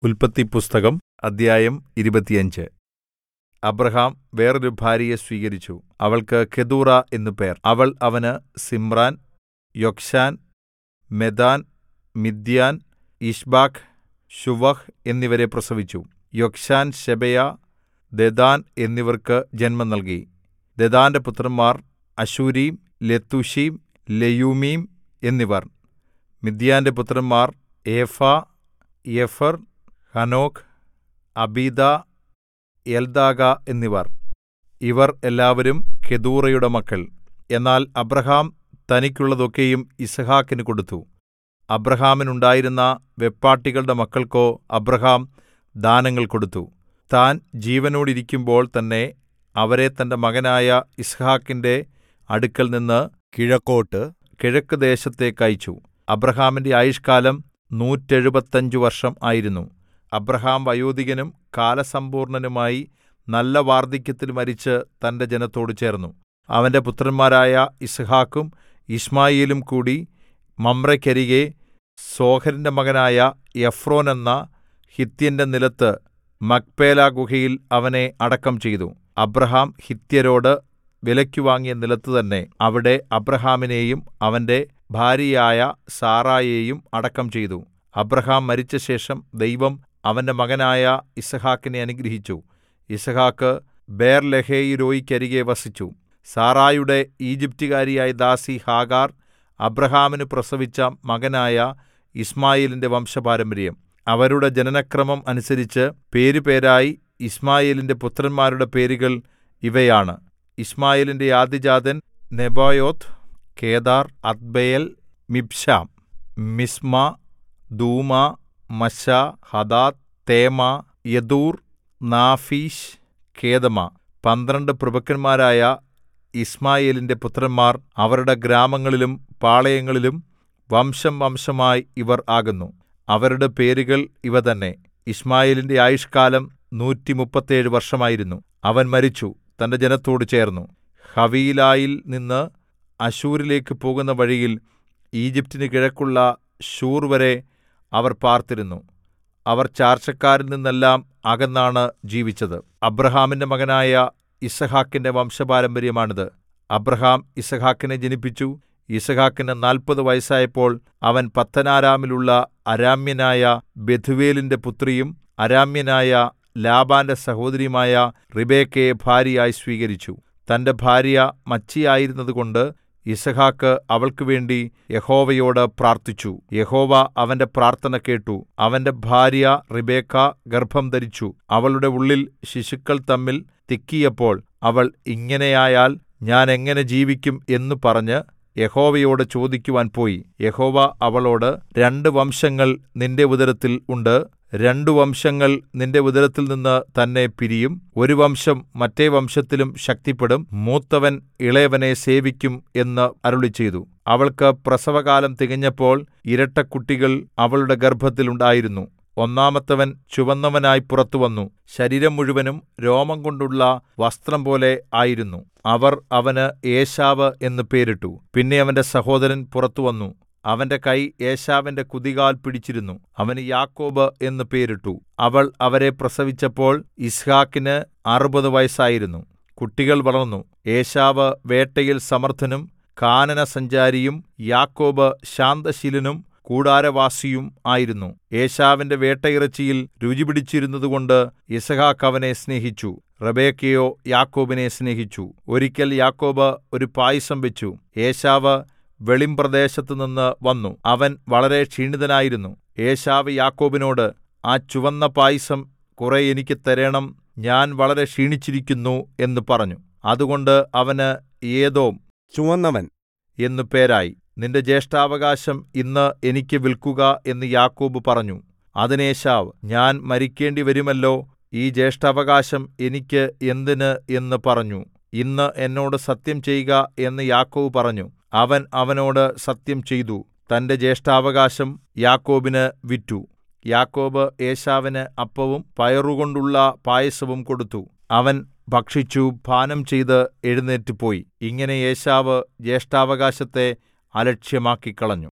ഉല്പത്തിപ്പുസ്തകം അദ്ധ്യായം ഇരുപത്തിയഞ്ച് അബ്രാഹാം വേറൊരു ഭാര്യയെ സ്വീകരിച്ചു അവൾക്ക് കെതൂറാ എന്നു പേർ അവൾ അവന് സിമ്രാൻ യൊക്ശാൻ മെദാൻ മിദ്യാൻ യിശ്ബാക് ശൂവഹ് എന്നിവരെ പ്രസവിച്ചു യൊക്ശാൻ ശെബയാ ദെദാൻ എന്നിവർക്ക് ജന്മം നൽകി ദെദാന്റെ പുത്രന്മാർ അശ്ശൂരീം ലെത്തൂശീം ലെയുമ്മീം എന്നിവർ മിദ്യാന്റെ പുത്രന്മാർ ഏഫാ ഏഫെർ ഹനോക്ക് അബീദാ എൽദാഗാ എന്നിവർ ഇവർ എല്ലാവരും കെതൂറയുടെ മക്കൾ എന്നാൽ അബ്രാഹാം തനിക്കുള്ളതൊക്കെയും യിസ്ഹാക്കിന് കൊടുത്തു അബ്രാഹാമിനുണ്ടായിരുന്ന വെപ്പാട്ടികളുടെ മക്കൾക്കോ അബ്രാഹാം ദാനങ്ങൾ കൊടുത്തു താൻ ജീവനോടിരിക്കുമ്പോൾ തന്നെ അവരെ തന്റെ മകനായ യിസ്ഹാക്കിന്റെ അടുക്കൽനിന്ന് കിഴക്കോട്ട് കിഴക്ക് ദേശത്തേക്ക് അയച്ചു അബ്രാഹാമിന്റെ ആയുഷ്കാലം നൂറ്റെഴുപത്തഞ്ച് വർഷം ആയിരുന്നു അബ്രാഹാം വയോധികനും കാലസമ്പൂർണ്ണനുമായി നല്ല വാർദ്ധക്യത്തിൽ മരിച്ച് തന്റെ ജനത്തോട് ചേർന്നു അവന്റെ പുത്രന്മാരായ യിസ്ഹാക്കും യിശ്മായേലും കൂടി മമ്രേക്കരികെ സോഹരിന്റെ മകനായ എഫ്രോൻ എന്ന ഹിത്യന്റെ നിലത്ത് മക്പേലാ ഗുഹയിൽ അവനെ അടക്കം ചെയ്തു അബ്രാഹാം ഹിത്യരോട് വിലയ്ക്ക് വാങ്ങിയ നിലത്ത് തന്നെ അവിടെ അബ്രാഹാമിനെയും അവന്റെ ഭാര്യയായ സാറായെയും അടക്കം ചെയ്തു അബ്രാഹാം മരിച്ചശേഷം ദൈവം അവന്റെ മകനായ യിസ്ഹാക്കിനെ അനുഗ്രഹിച്ചു യിസ്ഹാക്ക് ബേർലഹയിരോയിക്കരികെ വസിച്ചു സാറായുടെ ഈജിപ്റ്റുകാരിയായ ദാസി ഹാഗാർ അബ്രാഹാമിന് പ്രസവിച്ച മകനായ യിശ്മായേലിന്റെ വംശപാരമ്പര്യം അവരുടെ ജനനക്രമം അനുസരിച്ച് പേരുപേരായി യിശ്മായേലിന്റെ പുത്രന്മാരുടെ പേരുകൾ ഇവയാണ് യിശ്മായേലിന്റെ ആദ്യജാതൻ Nebaioth Kedar Adbeel Mibsam Mishma Dumah Massa Hadad Tema Jetur Naphish Kedemah പന്ത്രണ്ട് പ്രഭുക്കന്മാരായ യിശ്മായേലിന്റെ പുത്രന്മാർ അവരുടെ ഗ്രാമങ്ങളിലും പാളയങ്ങളിലും വംശം വംശമായി ഇവർ ആകുന്നു അവരുടെ പേരുകൾ ഇവ തന്നെ യിശ്മായേലിന്റെ ആയുഷ്കാലം നൂറ്റിമുപ്പത്തേഴ് വർഷമായിരുന്നു അവൻ മരിച്ചു തന്റെ ജനത്തോട് ചേർന്നു ഹവീലായിൽ നിന്ന് അശ്ശൂരിലേക്ക് പോകുന്ന വഴിയിൽ ഈജിപ്റ്റിന് കിഴക്കുള്ള ശൂർ വരെ അവർ പാർത്തിരുന്നു അവർ ചാർച്ചക്കാരിൽ നിന്നെല്ലാം അകന്നാണ് ജീവിച്ചത് അബ്രാഹാമിന്റെ മകനായ യിസ്ഹാക്കിന്റെ വംശപാരമ്പര്യമാണിത് അബ്രാഹാം യിസ്ഹാക്കിനെ ജനിപ്പിച്ചു യിസ്ഹാക്കിന് നാൽപ്പത് വയസ്സായപ്പോൾ അവൻ പദ്ദൻഅരാമിലുള്ള അരാമ്യനായ ബെഥുവേലിന്റെ പുത്രിയും അരാമ്യനായ ലാബാന്റെ സഹോദരിയുമായ റിബെക്കയെ ഭാര്യയായി സ്വീകരിച്ചു തന്റെ ഭാര്യ മച്ചിയായിരുന്നതുകൊണ്ട് യിസ്ഹാക്ക് അവൾക്കുവേണ്ടി യഹോവയോട് പ്രാർത്ഥിച്ചു യഹോവ അവന്റെ പ്രാർത്ഥന കേട്ടു അവന്റെ ഭാര്യ റിബെക്കാ ഗർഭം ധരിച്ചു അവളുടെ ഉള്ളിൽ ശിശുക്കൾ തമ്മിൽ തിക്കിയപ്പോൾ അവൾ ഇങ്ങനെയായാൽ ഞാൻ എങ്ങനെ ജീവിക്കും എന്നു പറഞ്ഞ് യഹോവയോട് ചോദിക്കുവാൻ പോയി യഹോവ അവളോട് രണ്ട് വംശങ്ങൾ നിന്റെ ഉദരത്തിൽ ഉണ്ട് രണ്ടു വംശങ്ങൾ നിന്റെ ഉദരത്തിൽ നിന്ന് തന്നെ പിരിയും ഒരു വംശം മറ്റേ വംശത്തിലും ശക്തിപ്പെടും മൂത്തവൻ ഇളയവനെ സേവിക്കും എന്ന് അരുളിച്ചെയ്തു അവൾക്ക് പ്രസവകാലം തികഞ്ഞപ്പോൾ ഇരട്ടക്കുട്ടികൾ അവളുടെ ഗർഭത്തിൽ ഉണ്ടായിരുന്നു ഒന്നാമത്തവൻ ചുവന്നവനായി പുറത്തുവന്നു ശരീരം മുഴുവനും രോമം കൊണ്ടുള്ള വസ്ത്രം പോലെ ആയിരുന്നു അവർ അവന് ഏശാവ് എന്ന് പേരിട്ടു പിന്നെ അവന്റെ സഹോദരൻ പുറത്തുവന്നു അവന്റെ കൈ ഏശാവിന്റെ കുതികാൽ പിടിച്ചിരുന്നു അവന് യാക്കോബ് എന്ന് പേരിട്ടു അവൾ അവരെ പ്രസവിച്ചപ്പോൾ ഇസ്ഹാക്കിന് അറുപത് വയസ്സായിരുന്നു കുട്ടികൾ വളർന്നു ഏശാവ് വേട്ടയിൽ സമർത്ഥനും കാനനസഞ്ചാരിയും യാക്കോബ് ശാന്തശീലനും കൂടാരവാസിയും ആയിരുന്നു ഏശാവിന്റെ വേട്ടയിറച്ചിയിൽ രുചി പിടിച്ചിരുന്നതുകൊണ്ട് യിസ്ഹാക്ക് അവനെ സ്നേഹിച്ചു റബേക്കയോ യാക്കോബിനെ സ്നേഹിച്ചു ഒരിക്കൽ യാക്കോബ് ഒരു പായസം വെച്ചു ഏശാവ് വെളിമ്പ്രദേശത്തുനിന്ന് വന്നു അവൻ വളരെ ക്ഷീണിതനായിരുന്നു ഏശാവ് യാക്കോബിനോട് ആ ചുവന്ന പായസം കുറെ എനിക്ക് തരേണം ഞാൻ വളരെ ക്ഷീണിച്ചിരിക്കുന്നു എന്ന് പറഞ്ഞു അതുകൊണ്ട് അവന് ഏദോം ചുവന്നവൻ എന്നു പേരായി നിന്റെ ജ്യേഷ്ഠാവകാശം ഇന്ന് എനിക്ക് വിൽക്കുക എന്ന് യാക്കോബ് പറഞ്ഞു അതിന് ഏശാവ് ഞാൻ മരിക്കേണ്ടി വരുമല്ലോ ഈ ജ്യേഷ്ഠാവകാശം എനിക്ക് എന്തിന് എന്ന് പറഞ്ഞു ഇന്ന് എന്നോട് സത്യം ചെയ്യുക എന്ന് യാക്കോബ് പറഞ്ഞു അവൻ അവനോട് സത്യം ചെയ്തു തന്റെ ജ്യേഷ്ഠാവകാശം യാക്കോബിന് വിറ്റു യാക്കോബ് ഏശാവിന് അപ്പവും പയറുകൊണ്ടുള്ള പായസവും കൊടുത്തു അവൻ ഭക്ഷിച്ചു പാനം ചെയ്ത് എഴുന്നേറ്റ് പോയി ഇങ്ങനെ ഏശാവ് ജ്യേഷ്ഠാവകാശത്തെ അലക്ഷ്യമാക്കിക്കളഞ്ഞു